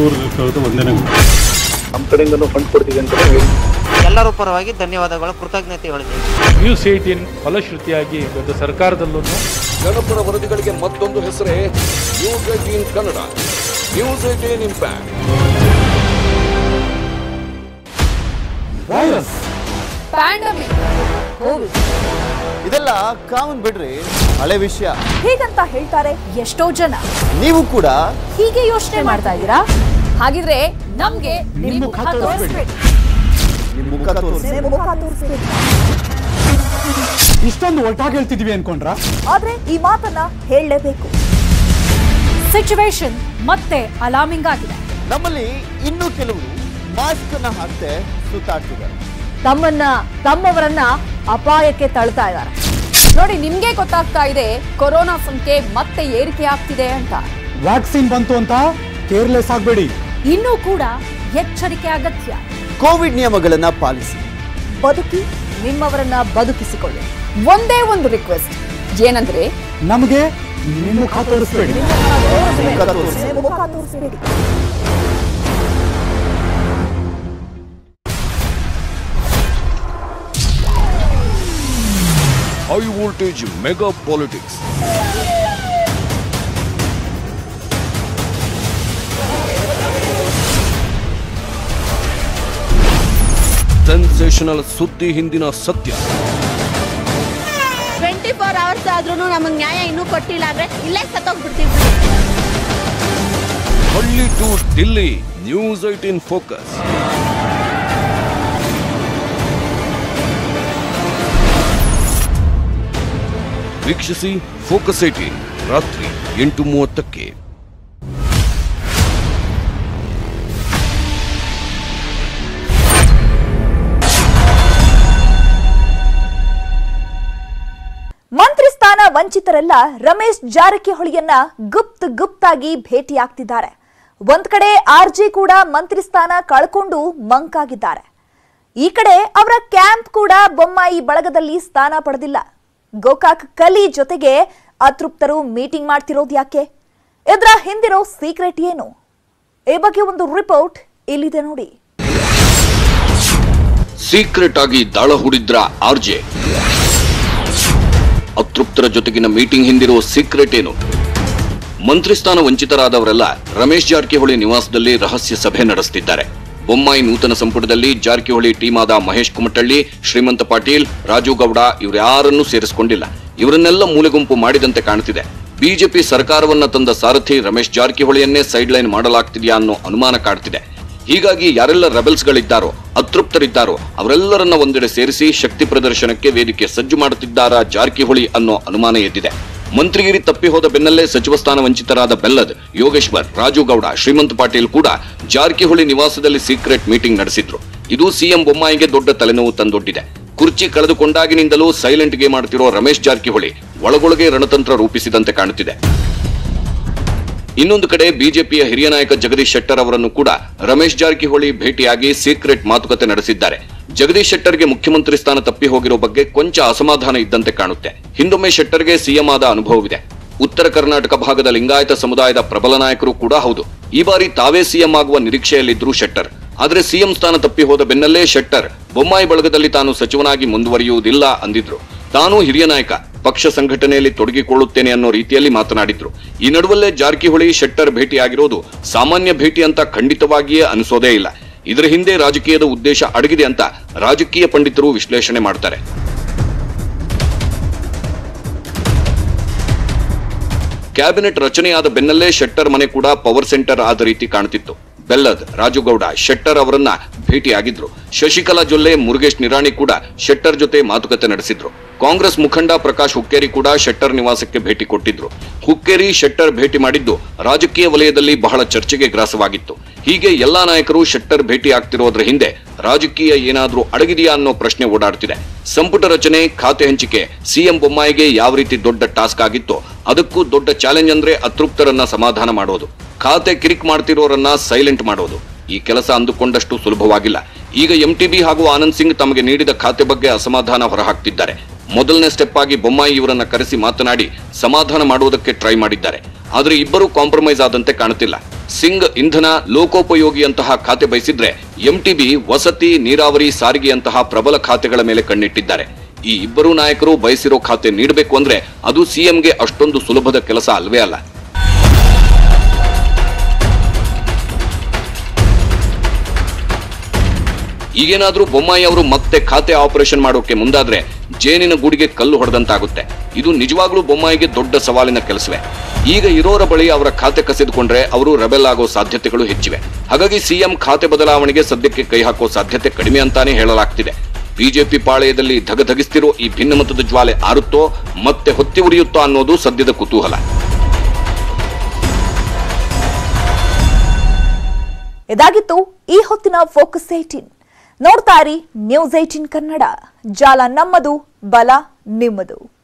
ನಮ್ಮ ಕಡೆಯಿಂದನೂ ಫಂಡ್ ಕೊಡ್ತೀವಿ ಅಂತ ಹೇಳಿ ಎಲ್ಲರೂ ಪರವಾಗಿ ಧನ್ಯವಾದಗಳು ಕೃತಜ್ಞತೆ ಹೇಳಿದ್ದೇವೆ ನ್ಯೂಸ್ ಏಟೀನ್ ಫಲಶ್ರುತಿಯಾಗಿ ಇವತ್ತು ಸರ್ಕಾರದಲ್ಲೂ ಜನಪರ ವರದಿಗಳಿಗೆ ಮತ್ತೊಂದು ಹೆಸರೇ news eighteen Kannada news eighteen impact virus pandemic Covid ಇದೆಲ್ಲ ಕಾಮನ್ ಬಿಡ್ರಿ ಹಳೆ ವಿಷಯ ಹೀಗಂತ ಹೇಳ್ತಾರೆ ಎಷ್ಟೋ ಜನ ನೀವು ಕೂಡ ಹೀಗೆ ಯೋಚನೆ ಮಾಡ್ತಾ ಇದ್ದೀರಾ ಹಾಗಿದ್ರೆ ನಮ್ಗೆ ನಿಮ್ಮ ಮುಖ ತೋರಿಸ್ಬೇಡಿ. ನಿಮ್ ಮುಖ ತೋರಿಸಿ ಮುಖ ತೋರಿಸ್ಬೇಕು ಇಷ್ಟೊಂದು ಒಟ್ಟಾಗಿ ಹೇಳ್ತಿದೀವಿ ಅನ್ಕೊಂಡ್ರ ಆದ್ರೆ ಈ ಮಾತನ್ನ ಹೇಳಲೇಬೇಕು ಸಿಚುವೇಶನ್ ಮತ್ತೆ ಅಲಾರ್ಮಿಂಗ್ ಆಗಿದೆ ನಮ್ಮಲ್ಲಿ ಇನ್ನೂ ಕೆಲವರು ಮಾಸ್ಕ್ ಅನ್ನ ಹಾಕ್ತೆ ಸುತ್ತಾಡ್ತಿದ್ದಾರೆ ತಮ್ಮನ್ನ ತಮ್ಮವರನ್ನ ಅಪಾಯಕ್ಕೆ ತಳ್ತಾ ಇದ್ದಾರೆ ನೋಡಿ ನಿಮ್ಗೆ ಗೊತ್ತಾಗ್ತಾ ಇದೆ ಕೊರೋನಾ ಸಂಖ್ಯೆ ಮತ್ತೆ ಏರಿಕೆ ಆಗ್ತಿದೆ ಅಂತ ವ್ಯಾಕ್ಸಿನ್ ಬಂತು ಅಂತ ಕೇರ್ಲೆಸ್ ಆಗಬೇಡಿ ಇನ್ನೂ ಕೂಡ ಎಚ್ಚರಿಕೆ ಅಗತ್ಯ ಕೋವಿಡ್ ನಿಯಮಗಳನ್ನ ಪಾಲಿಸಿ ಬದುಕಿ ನಿಮ್ಮವರನ್ನ ಬದುಕಿಸಿಕೊಳ್ಳಿ ಒಂದೇ ಒಂದು ರಿಕ್ವೆಸ್ಟ್ ಏನಂದ್ರೆ ನಮಗೆ ನಿಮ್ಮ ಮುಖ ತೋರಿಸ್ಬೇಡಿ ಮುಖ ತೋರಿಸಿ ಮುಖ ತೋರಿಸಬೇಡಿ high voltage mega politics sensational ಸುದ್ದಿ ಹಿಂದಿನ ಸತ್ಯ ಟ್ವೆಂಟಿ ಫೋರ್ ಅವರ್ಸ್ ಆದ್ರೂ ನಮಗೆ ನ್ಯಾಯ ಇನ್ನೂ ಕೊಟ್ಟಿಲ್ಲ ಅಂದ್ರೆ ಇಲ್ಲೇ ಸತ್ತೋಗ್ಬಿಡ್ತೀವಿ ಹಳ್ಳಿ to Delhi news eighteen focus ವೀಕ್ಷಿಸಿ ಫೋಕಸ್ ಏಟೀನ್ ರಾತ್ರಿ ಎಂಟು ಮೂವತ್ತಕ್ಕೆ ಮಂತ್ರಿ ಸ್ಥಾನ ವಂಚಿತರೆಲ್ಲ ರಮೇಶ್ ಜಾರಕಿಹೊಳಿಯನ್ನ ಗುಪ್ತ್ ಗುಪ್ತಾಗಿ ಭೇಟಿಯಾಗ್ತಿದ್ದಾರೆ ಒಂದ್ ಕಡೆ ಆರ್ಜಿ ಕೂಡ ಮಂತ್ರಿ ಸ್ಥಾನ ಕಳ್ಕೊಂಡು ಮಂಕಾಗಿದ್ದಾರೆ ಈ ಕಡೆ ಅವರ ಕ್ಯಾಂಪ್ ಕೂಡ ಬೊಮ್ಮಾಯಿ ಬಳಗದಲ್ಲಿ ಸ್ಥಾನ ಪಡೆದಿಲ್ಲ ಗೋಕಾಕ್ ಕಲಿ ಜೊತೆಗೆ ಅತೃಪ್ತರು ಮೀಟಿಂಗ್ ಮಾಡ್ತಿರೋದು ಯಾಕೆ ಇದರ ಹಿಂದಿರೋ ಸೀಕ್ರೆಟ್ ಏನು ಈ ಬಗ್ಗೆ ಒಂದು ರಿಪೋರ್ಟ್ ಇಲ್ಲಿದೆ ನೋಡಿ ಸೀಕ್ರೆಟ್ ಆಗಿ ದಾಳ ಹೂಡಿದ್ರ ಆರ್ಜೆ ಅತೃಪ್ತರ ಜೊತೆಗಿನ ಮೀಟಿಂಗ್ ಹಿಂದಿರೋ ಸೀಕ್ರೆಟ್ ಏನು ಮಂತ್ರಿ ಸ್ಥಾನ ವಂಚಿತರಾದವರೆಲ್ಲ ರಮೇಶ್ ಜಾರಕಿಹೊಳಿ ನಿವಾಸದಲ್ಲಿ ರಹಸ್ಯ ಸಭೆ ನಡೆಸುತ್ತಿದ್ದಾರೆ ಬೊಮ್ಮಾಯಿ ನೂತನ ಸಂಪುಟದಲ್ಲಿ ಜಾರಕಿಹೊಳಿ ಟೀಮ್ ಆದ ಮಹೇಶ್ ಕುಮಟಳ್ಳಿ ಶ್ರೀಮಂತ ಪಾಟೀಲ್ ರಾಜು ಗೌಡ ಇವರ್ಯಾರನ್ನೂ ಸೇರಿಸಿಕೊಂಡಿಲ್ಲ ಇವರನ್ನೆಲ್ಲ ಮೂಲೆಗುಂಪು ಮಾಡಿದಂತೆ ಕಾಣುತ್ತಿದೆ ಬಿಜೆಪಿ ಸರ್ಕಾರವನ್ನ ತಂದ ಸಾರಥಿ ರಮೇಶ್ ಜಾರಕಿಹೊಳಿಯನ್ನೇ ಸೈಡ್ ಲೈನ್ ಮಾಡಲಾಗ್ತಿದೆಯಾ ಅನ್ನೋ ಅನುಮಾನ ಕಾಡ್ತಿದೆ ಹೀಗಾಗಿ ಯಾರೆಲ್ಲ ರೆಬಲ್ಸ್ಗಳಿದ್ದಾರೋ ಅತೃಪ್ತರಿದ್ದಾರೋ ಅವರೆಲ್ಲರನ್ನ ಒಂದೆಡೆ ಸೇರಿಸಿ ಶಕ್ತಿ ಪ್ರದರ್ಶನಕ್ಕೆ ವೇದಿಕೆ ಸಜ್ಜು ಮಾಡುತ್ತಿದ್ದಾರಾ ಜಾರಕಿಹೊಳಿ ಅನ್ನೋ ಅನುಮಾನ ಎದ್ದಿದೆ ಮಂತ್ರಿಗಿರಿ ತಪ್ಪಿ ಹೋದ ಬೆನ್ನಲ್ಲೇ ಸಚಿವ ಸ್ಥಾನ ವಂಚಿತರಾದ ಬೆಲ್ಲದ್ ಯೋಗೇಶ್ವರ್ ರಾಜು ಗೌಡ ಶ್ರೀಮಂತ್ ಪಾಟೀಲ್ ಕೂಡ ಜಾರಕಿಹೊಳಿ ನಿವಾಸದಲ್ಲಿ ಸೀಕ್ರೆಟ್ ಮೀಟಿಂಗ್ ನಡೆಸಿದ್ರು ಇದು ಸಿಎಂ ಬೊಮ್ಮಾಯಿಗೆ ದೊಡ್ಡ ತಲೆನೋವು ತಂದೊಡ್ಡಿದೆ ಕುರ್ಚಿ ಕಳೆದುಕೊಂಡಾಗಿನಿಂದಲೂ ಸೈಲೆಂಟ್ ಗೆ ಮಾಡ್ತಿರೋ ರಮೇಶ್ ಜಾರಕಿಹೊಳಿ ಒಳಗೊಳಗೆ ರಣತಂತ್ರ ರೂಪಿಸಿದಂತೆ ಕಾಣುತ್ತಿದೆ ಇನ್ನೊಂದು ಕಡೆ ಬಿಜೆಪಿಯ ಹಿರಿಯ ನಾಯಕ ಜಗದೀಶ್ ಶೆಟ್ಟರ್ ಅವರನ್ನು ಕೂಡ ರಮೇಶ್ ಜಾರಕಿಹೊಳಿ ಭೇಟಿಯಾಗಿ ಸೀಕ್ರೆಟ್ ಮಾತುಕತೆ ನಡೆಸಿದ್ದಾರೆ ಜಗದೀಶ್ ಶೆಟ್ಟರ್ಗೆ ಮುಖ್ಯಮಂತ್ರಿ ಸ್ಥಾನ ತಪ್ಪಿ ಹೋಗಿರೋ ಬಗ್ಗೆ ಕೊಂಚ ಅಸಮಾಧಾನ ಇದ್ದಂತೆ ಕಾಣುತ್ತೆ ಹಿಂದೊಮ್ಮೆ ಶೆಟ್ಟರ್ಗೆ ಸಿಎಂ ಆದ ಅನುಭವವಿದೆ ಉತ್ತರ ಕರ್ನಾಟಕ ಭಾಗದ ಲಿಂಗಾಯತ ಸಮುದಾಯದ ಪ್ರಬಲ ನಾಯಕರು ಕೂಡ ಹೌದು ಈ ಬಾರಿ ತಾವೇ ಸಿಎಂ ಆಗುವ ನಿರೀಕ್ಷೆಯಲ್ಲಿದ್ರು ಶೆಟ್ಟರ್ ಆದರೆ ಸಿಎಂ ಸ್ಥಾನ ತಪ್ಪಿ ಹೋದ ಬೆನ್ನಲ್ಲೇ ಶೆಟ್ಟರ್ ಬೊಮ್ಮಾಯಿ ಬಳಗದಲ್ಲಿ ತಾನು ಸಚಿವನಾಗಿ ಮುಂದುವರಿಯುವುದಿಲ್ಲ ಅಂದಿದ್ರು ತಾನು ಹಿರಿಯ ನಾಯಕ ಪಕ್ಷ ಸಂಘಟನೆಯಲ್ಲಿ ತೊಡಗಿಕೊಳ್ಳುತ್ತೇನೆ ಅನ್ನೋ ರೀತಿಯಲ್ಲಿ ಮಾತನಾಡಿದ್ರು ಈ ನಡುವಲ್ಲೇ ಜಾರಕಿಹೊಳಿ ಶೆಟ್ಟರ್ ಭೇಟಿಯಾಗಿರೋದು ಸಾಮಾನ್ಯ ಭೇಟಿ ಅಂತ ಖಂಡಿತವಾಗಿಯೇ ಅನಿಸೋದೇ ಇಲ್ಲ ಇದರ ಹಿಂದೆ ರಾಜಕೀಯದ ಉದ್ದೇಶ ಅಡಗಿದೆ ಅಂತ ರಾಜಕೀಯ ಪಂಡಿತರು ವಿಶ್ಲೇಷಣೆ ಮಾಡ್ತಾರೆ ಕ್ಯಾಬಿನೆಟ್ ರಚನೆಯಾದ ಬೆನ್ನಲ್ಲೇ ಶೆಟ್ಟರ್ ಮನೆ ಕೂಡ ಪವರ್ ಸೆಂಟರ್ ಆದ ರೀತಿ ಕಾಣ್ತಿತ್ತು ಬೆಲ್ಲದ್ ರಾಜುಗೌಡ ಶೆಟ್ಟರ್ ಅವರನ್ನ ಭೇಟಿಯಾಗಿದ್ರು ಶಶಿಕಲಾ ಜೊಲ್ಲೆ ಮುರುಗೇಶ್ ನಿರಾಣಿ ಕೂಡ ಶೆಟ್ಟರ್ ಜೊತೆ ಮಾತುಕತೆ ನಡೆಸಿದ್ರು ಕಾಂಗ್ರೆಸ್ ಮುಖಂಡ ಪ್ರಕಾಶ್ ಹುಕ್ಕೇರಿ ಕೂಡ ಶೆಟ್ಟರ್ ನಿವಾಸಕ್ಕೆ ಭೇಟಿ ಕೊಟ್ಟಿದ್ರು ಹುಕ್ಕೇರಿ ಶೆಟ್ಟರ್ ಭೇಟಿ ಮಾಡಿದ್ದು ರಾಜಕೀಯ ವಲಯದಲ್ಲಿ ಬಹಳ ಚರ್ಚೆಗೆ ಗ್ರಾಸವಾಗಿತ್ತು ಹೀಗೆ ಎಲ್ಲಾ ನಾಯಕರು ಶೆಟ್ಟರ್ ಭೇಟಿ ಆಗ್ತಿರೋದ್ರ ಹಿಂದೆ ರಾಜಕೀಯ ಏನಾದ್ರೂ ಅಡಗಿದೆಯಾ ಅನ್ನೋ ಪ್ರಶ್ನೆ ಓಡಾಡ್ತಿದೆ ಸಂಪುಟ ರಚನೆ ಖಾತೆ ಹಂಚಿಕೆ ಸಿಎಂ ಬೊಮ್ಮಾಯಿಗೆ ಯಾವ ರೀತಿ ದೊಡ್ಡ ಟಾಸ್ಕ್ ಆಗಿತ್ತೋ ಅದಕ್ಕೂ ದೊಡ್ಡ ಚಾಲೆಂಜ್ ಅಂದ್ರೆ ಅತೃಪ್ತರನ್ನ ಸಮಾಧಾನ ಮಾಡೋದು ಖಾತೆ ಕಿರಿಕ್ ಮಾಡ್ತಿರೋರನ್ನ ಸೈಲೆಂಟ್ ಮಾಡೋದು ಈ ಕೆಲಸ ಅಂದುಕೊಂಡಷ್ಟು ಸುಲಭವಾಗಿಲ್ಲ ಈಗ ಎಂಟಿಬಿ ಹಾಗೂ ಆನಂದ್ ಸಿಂಗ್ ತಮಗೆ ನೀಡಿದ ಖಾತೆ ಬಗ್ಗೆ ಅಸಮಾಧಾನ ಹೊರಹಾಕ್ತಿದ್ದಾರೆ ಮೊದಲನೇ ಸ್ಟೆಪ್ ಆಗಿ ಬೊಮ್ಮಾಯಿ ಇವರನ್ನ ಕರೆಸಿ ಮಾತನಾಡಿ ಸಮಾಧಾನ ಮಾಡುವುದಕ್ಕೆ ಟ್ರೈ ಮಾಡಿದ್ದಾರೆ ಆದ್ರೆ ಇಬ್ಬರು ಕಾಂಪ್ರಮೈಸ್ ಆದಂತೆ ಕಾಣುತ್ತಿಲ್ಲ ಸಿಂಗ್ ಇಂಧನ ಲೋಕೋಪಯೋಗಿಯಂತಹ ಖಾತೆ ಬಯಸಿದ್ರೆ ಎಂಟಿಬಿ ವಸತಿ ನೀರಾವರಿ ಸಾರಿಗೆಯಂತಹ ಪ್ರಬಲ ಖಾತೆಗಳ ಮೇಲೆ ಕಣ್ಣಿಟ್ಟಿದ್ದಾರೆ ಈ ಇಬ್ಬರು ನಾಯಕರು ಬಯಸಿರೋ ಖಾತೆ ನೀಡಬೇಕು ಅಂದ್ರೆ ಅದು ಸಿಎಂಗೆ ಅಷ್ಟೊಂದು ಸುಲಭದ ಕೆಲಸ ಅಲ್ವೇ ಅಲ್ಲ ಈಗೇನಾದ್ರೂ ಬೊಮ್ಮಾಯಿ ಅವರು ಮತ್ತೆ ಖಾತೆ ಆಪರೇಷನ್ ಮಾಡೋಕೆ ಮುಂದಾದ್ರೆ ಜೇನಿನ ಗೂಡಿಗೆ ಕಲ್ಲು ಹೊಡೆದಂತಾಗುತ್ತೆ ಇದು ನಿಜವಾಗ್ಲೂ ಬೊಮ್ಮಾಯಿಗೆ ದೊಡ್ಡ ಸವಾಲಿನ ಕೆಲಸವೇ ಈಗ ಇರೋರ ಬಳಿ ಅವರ ಖಾತೆ ಕಸಿದುಕೊಂಡ್ರೆ ಅವರು ರೆಬೆಲ್ ಆಗೋ ಸಾಧ್ಯತೆಗಳು ಹೆಚ್ಚಿವೆ ಹಾಗಾಗಿ ಸಿಎಂ ಖಾತೆ ಬದಲಾವಣೆಗೆ ಸದ್ಯಕ್ಕೆ ಕೈ ಹಾಕೋ ಸಾಧ್ಯತೆ ಕಡಿಮೆ ಅಂತಾನೆ ಹೇಳಲಾಗ್ತಿದೆ ಬಿಜೆಪಿ ಪಾಳೆಯದಲ್ಲಿ ಧಗಧಗಿಸ್ತಿರೋ ಈ ಭಿನ್ನಮತದ ಜ್ವಾಲೆ ಆರುತ್ತೋ ಮತ್ತೆ ಹೊತ್ತಿ ಉರಿಯುತ್ತೋ ಅನ್ನೋದು ಸದ್ಯದ ಕುತೂಹಲ ಇದಾಗಿತ್ತು ಈ ಹೊತ್ತಿನ ಫೋಕಸ್ ಏಟೀನ್ ನೋಡ್ತಾ ಇರಿ ನ್ಯೂಸ್ ಏಟೀನ್ ಕನ್ನಡ ಜಾಲ ನಮ್ಮದು ಬಲ ನಿಮ್ಮದು